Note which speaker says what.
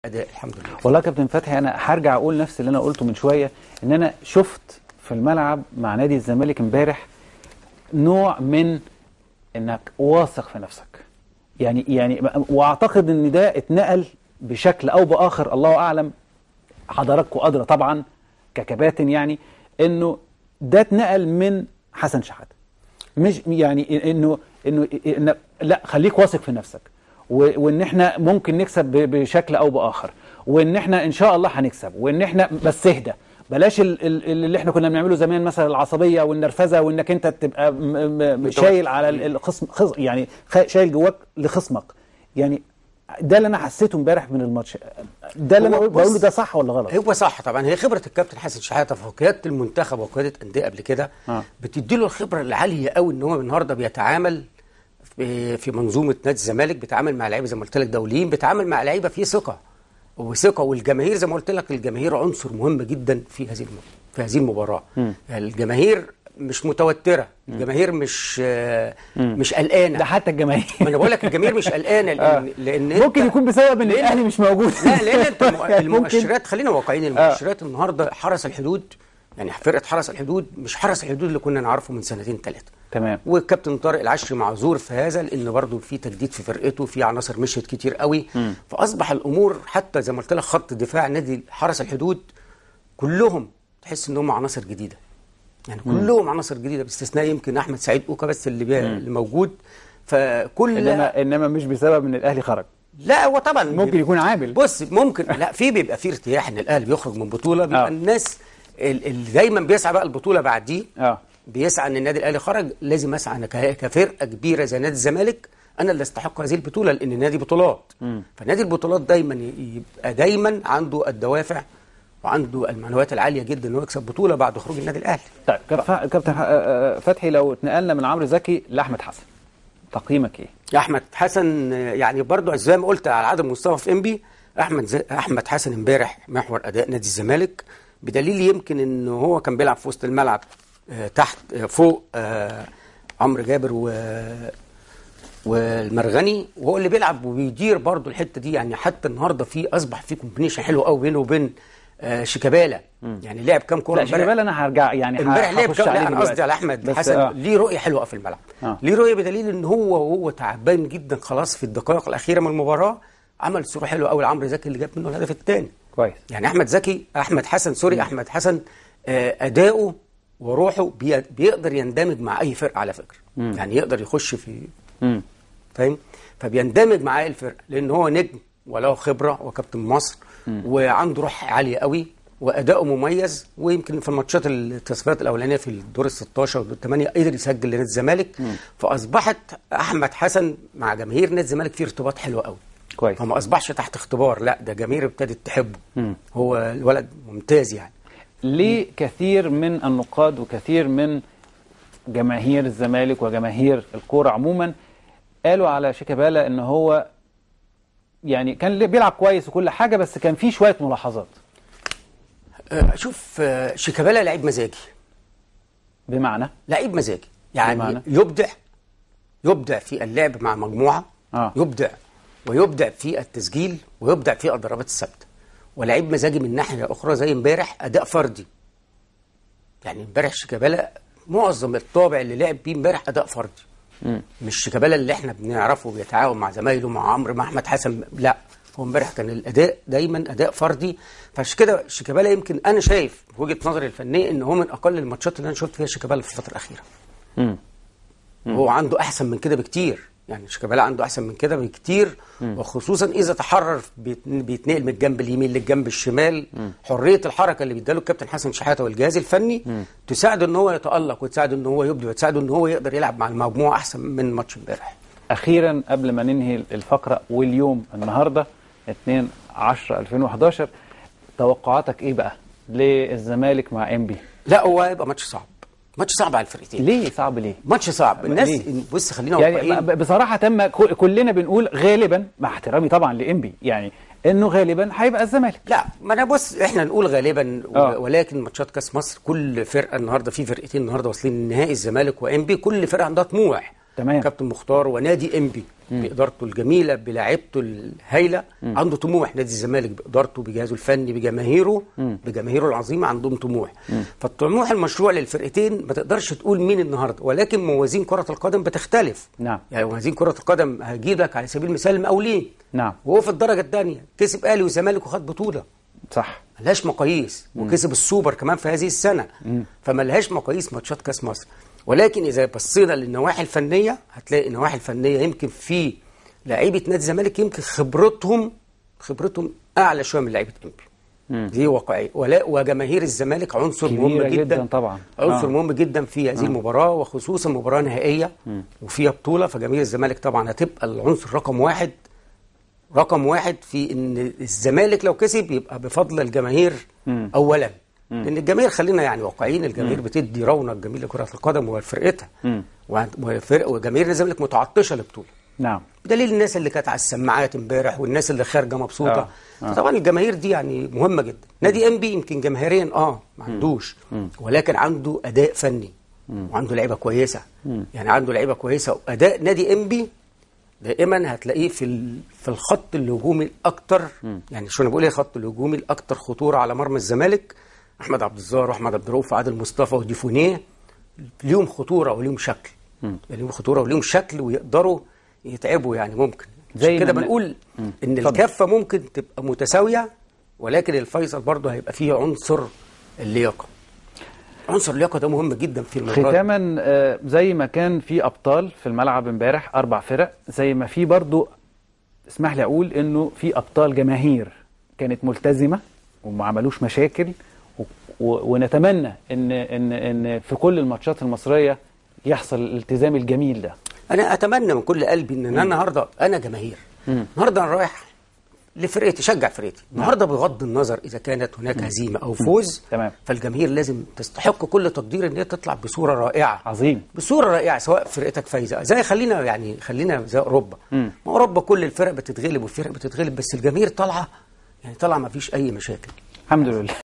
Speaker 1: اداء الحمد لله
Speaker 2: والله يا كابتن فتحي انا هرجع اقول نفس اللي انا قلته من شويه ان انا شفت في الملعب مع نادي الزمالك امبارح نوع من انك واثق في نفسك يعني يعني واعتقد ان ده اتنقل بشكل او باخر الله اعلم حضراتكم ادرى طبعا ككباتن يعني انه ده اتنقل من حسن شحاته مش يعني انه انه إن لا خليك واثق في نفسك و- وان احنا ممكن نكسب ب- بشكل او باخر وان احنا ان شاء الله هنكسب وان احنا بس اهدى بلاش ال- ال- اللي احنا كنا بنعمله زمان مثلا العصبيه والنرفزه وانك انت تبقى م- م- شايل على ال- الخصم خص يعني خ- شايل جواك لخصمك يعني ده اللي انا حسيته امبارح من الماتش ده اللي انا
Speaker 1: هو
Speaker 2: بقول-
Speaker 1: بص-
Speaker 2: بقوله ده صح ولا غلط
Speaker 1: هو صح طبعا هي خبره الكابتن حسن شحاته في قياده المنتخب وقياده انديه قبل كده
Speaker 2: آه.
Speaker 1: بتدي له الخبره العاليه قوي ان هو النهارده بيتعامل في في منظومه نادي الزمالك بيتعامل مع لعيبه زي ما قلت لك دوليين بيتعامل مع لعيبه فيه ثقه وثقه والجماهير زي ما قلت لك الجماهير عنصر مهم جدا في هذه الم- في هذه المباراه الجماهير مش متوتره الجماهير مش آه، مش قلقانه
Speaker 2: ده حتى الجماهير
Speaker 1: ما انا بقول لك الجماهير مش قلقانه لان لان أنت-
Speaker 2: ممكن يكون بسبب ان
Speaker 1: لأن-
Speaker 2: الاهلي مش موجود
Speaker 1: لا لان انت الم-
Speaker 2: ممكن.
Speaker 1: المؤشرات خلينا واقعيين المؤشرات النهارده حرس الحدود يعني فرقه حرس الحدود مش حرس الحدود اللي كنا نعرفه من سنتين ثلاثه
Speaker 2: تمام
Speaker 1: والكابتن طارق العشري معذور في هذا لان برضه في تجديد في فرقته في عناصر مشيت كتير قوي فاصبح الامور حتى زي ما قلت لك خط دفاع نادي حرس الحدود كلهم تحس ان هم عناصر جديده يعني كلهم عناصر جديده باستثناء يمكن احمد سعيد اوكا بس اللي, بي... اللي موجود فكل
Speaker 2: انما انما مش بسبب ان الاهلي خرج
Speaker 1: لا هو طبعا
Speaker 2: ممكن يكون عامل
Speaker 1: بص ممكن لا في بيبقى في ارتياح ان الاهلي بيخرج من بطوله بيبقى
Speaker 2: آه.
Speaker 1: الناس ال- اللي دايما بيسعى بقى البطوله بعديه
Speaker 2: اه
Speaker 1: بيسعى ان النادي الاهلي خرج لازم اسعى انا ك- كفرقه كبيره زي نادي الزمالك انا اللي استحق هذه البطوله لان النادي بطولات فنادي البطولات دايما ي- يبقى دايما عنده الدوافع وعنده المعنويات العاليه جدا انه يكسب بطوله بعد خروج النادي الاهلي
Speaker 2: طيب كابتن كابتن ح- آه، آه، فتحي لو اتنقلنا من عمرو زكي لاحمد حسن تقييمك ايه؟
Speaker 1: يا احمد حسن آه، يعني برضو زي ما قلت على عدم مستوى في انبي احمد زي احمد حسن امبارح محور اداء نادي الزمالك بدليل يمكن ان هو كان بيلعب في وسط الملعب آه، تحت آه، فوق آه، عمرو جابر و والمرغني وهو اللي بيلعب وبيدير برضو الحته دي يعني حتى النهارده في اصبح في كومبينيشن حلو قوي بينه وبين آه، شيكابالا يعني لعب كام كوره
Speaker 2: لا
Speaker 1: امبارح
Speaker 2: شيكابالا انا هرجع يعني ه-
Speaker 1: امبارح لعب
Speaker 2: هخش
Speaker 1: كام
Speaker 2: عليه
Speaker 1: لا انا
Speaker 2: دلوقتي.
Speaker 1: قصدي على احمد
Speaker 2: بس
Speaker 1: حسن
Speaker 2: آه.
Speaker 1: ليه رؤيه حلوه في الملعب
Speaker 2: آه.
Speaker 1: ليه رؤيه بدليل ان هو وهو تعبان جدا خلاص في الدقائق الاخيره من المباراه عمل صوره حلوه قوي لعمرو زكي اللي جاب منه الهدف الثاني
Speaker 2: كويس
Speaker 1: يعني احمد زكي احمد حسن سوري احمد حسن آه، اداؤه وروحه بي- بيقدر يندمج مع اي فرقه على فكره يعني يقدر يخش في
Speaker 2: مم.
Speaker 1: فاهم فبيندمج مع اي الفرقه لان هو نجم وله خبره وكابتن مصر وعنده روح عاليه قوي واداؤه مميز ويمكن في الماتشات التصفيات الاولانيه في الدور ال 16 والدور 8 قدر يسجل لنادي الزمالك فاصبحت احمد حسن مع جماهير نادي الزمالك في ارتباط حلو قوي
Speaker 2: كويس
Speaker 1: فما اصبحش تحت اختبار لا ده جماهير ابتدت تحبه هو الولد ممتاز يعني
Speaker 2: ليه كثير من النقاد وكثير من جماهير الزمالك وجماهير الكوره عموما قالوا على شيكابالا ان هو يعني كان ليه- بيلعب كويس وكل حاجه بس كان في شويه ملاحظات
Speaker 1: آه، شوف آه، شيكابالا لعيب مزاجي
Speaker 2: بمعنى
Speaker 1: لعيب مزاجي يعني
Speaker 2: بمعنى؟
Speaker 1: يبدع يبدع في اللعب مع مجموعه
Speaker 2: آه.
Speaker 1: يبدع ويبدع في التسجيل ويبدع في الضربات الثابته ولعيب مزاجي من ناحيه اخرى زي امبارح اداء فردي يعني امبارح شيكابالا معظم الطابع اللي لعب بيه امبارح اداء فردي مش شيكابالا اللي احنا بنعرفه بيتعاون مع زمايله مع عمرو مع احمد حسن لا هو امبارح كان الاداء دايما اداء فردي فعشان كده شيكابالا يمكن انا شايف وجهه نظري الفنيه ان هو من اقل الماتشات اللي انا شفت فيها شيكابالا في الفتره الاخيره
Speaker 2: مم.
Speaker 1: هو عنده احسن من كده بكتير يعني شيكابالا عنده احسن من كده بكتير وخصوصا اذا تحرر بيت- بيتنقل من الجنب اليمين للجنب الشمال حريه الحركه اللي بيداله الكابتن حسن شحاته والجهاز الفني تساعده ان هو يتالق وتساعده ان هو يبدع وتساعده ان هو يقدر يلعب مع المجموعه احسن من ماتش امبارح
Speaker 2: اخيرا قبل ما ننهي الفقره واليوم النهارده 2 10 2011 توقعاتك ايه بقى للزمالك مع انبي
Speaker 1: لا هو هيبقى ماتش صعب ماتش صعب على الفرقتين
Speaker 2: ليه صعب ليه
Speaker 1: ماتش صعب الناس
Speaker 2: ليه؟
Speaker 1: بص خلينا
Speaker 2: يعني
Speaker 1: واقعيين
Speaker 2: ب- بصراحه تم ك- كلنا بنقول غالبا مع احترامي طبعا لانبي يعني انه غالبا هيبقى الزمالك
Speaker 1: لا ما انا بص احنا نقول غالبا و-
Speaker 2: آه.
Speaker 1: ولكن ماتشات كاس مصر كل فرقه النهارده في فرقتين النهارده واصلين نهائي الزمالك وانبي كل فرقه عندها طموح
Speaker 2: تمام.
Speaker 1: كابتن مختار ونادي انبي بادارته الجميله بلاعيبته الهايله عنده طموح نادي الزمالك بادارته بجهازه الفني بجماهيره بجماهيره العظيمه عندهم طموح فالطموح المشروع للفرقتين ما تقدرش تقول مين النهارده ولكن موازين كره القدم بتختلف
Speaker 2: نعم.
Speaker 1: يعني موازين كره القدم هجيب لك على سبيل المثال المقاولين
Speaker 2: نعم.
Speaker 1: وهو في الدرجه الثانيه كسب اهلي وزمالك وخد بطوله
Speaker 2: صح
Speaker 1: ملهاش مقاييس وكسب السوبر كمان في هذه السنه فملهاش مقاييس ماتشات كاس مصر ولكن اذا بصينا للنواحي الفنيه هتلاقي النواحي الفنيه يمكن في لعيبه نادي الزمالك يمكن خبرتهم خبرتهم اعلى شويه من لعيبه انبي دي واقعيه ولا وجماهير الزمالك عنصر مهم
Speaker 2: كبيرة
Speaker 1: جدا,
Speaker 2: جداً طبعاً.
Speaker 1: عنصر
Speaker 2: آه.
Speaker 1: مهم جدا في هذه المباراه وخصوصا مباراه نهائيه وفيها بطوله فجماهير الزمالك طبعا هتبقى العنصر رقم واحد رقم واحد في ان الزمالك لو كسب يبقى بفضل الجماهير اولا لان الجماهير خلينا يعني واقعيين الجماهير بتدي رونق جميل لكره القدم وفرقتها وعند- وفرق وجماهير الزمالك متعطشه لبطوله
Speaker 2: نعم
Speaker 1: بدليل الناس اللي كانت على السماعات امبارح والناس اللي خارجه مبسوطه آه. طبعا الجماهير دي يعني مهمه جدا نادي ام بي يمكن جماهيريا اه ما عندوش ولكن عنده اداء فني وعنده لعيبه كويسه يعني عنده لعيبه كويسه واداء نادي ام بي دائما هتلاقيه في ال- في الخط الهجومي الاكثر يعني شو انا بقول ايه الخط الهجومي الاكثر خطوره على مرمى الزمالك احمد عبد الظاهر واحمد عبد الرؤوف وعادل مصطفى وديفونيه ليهم خطوره وليهم شكل يعني ليهم خطوره وليهم شكل ويقدروا يتعبوا يعني ممكن
Speaker 2: زي
Speaker 1: زي كده
Speaker 2: ما-
Speaker 1: بنقول ان
Speaker 2: اتفضل.
Speaker 1: الكفه ممكن تبقى متساويه ولكن الفيصل برضه هيبقى فيه عنصر اللياقه عنصر اللياقه ده مهم جدا في المباراه
Speaker 2: ختاما آه، زي ما كان في ابطال في الملعب امبارح اربع فرق زي ما في برضو اسمح لي اقول انه في ابطال جماهير كانت ملتزمه وما عملوش مشاكل و و ونتمنى ان ان ان في كل الماتشات المصريه يحصل الالتزام الجميل ده
Speaker 1: انا اتمنى من كل قلبي ان انا النهارده انا جماهير النهارده انا رايح لفرقتي اشجع فرقتي النهارده بغض النظر اذا كانت هناك هزيمه او فوز
Speaker 2: تمام.
Speaker 1: فالجماهير لازم تستحق كل تقدير ان هي تطلع بصوره رائعه
Speaker 2: عظيم
Speaker 1: بصوره رائعه سواء فرقتك فايزه زي خلينا يعني خلينا زي اوروبا ما اوروبا كل الفرق بتتغلب والفرق بتتغلب بس الجماهير طالعه يعني طالعه ما فيش اي مشاكل
Speaker 2: الحمد لله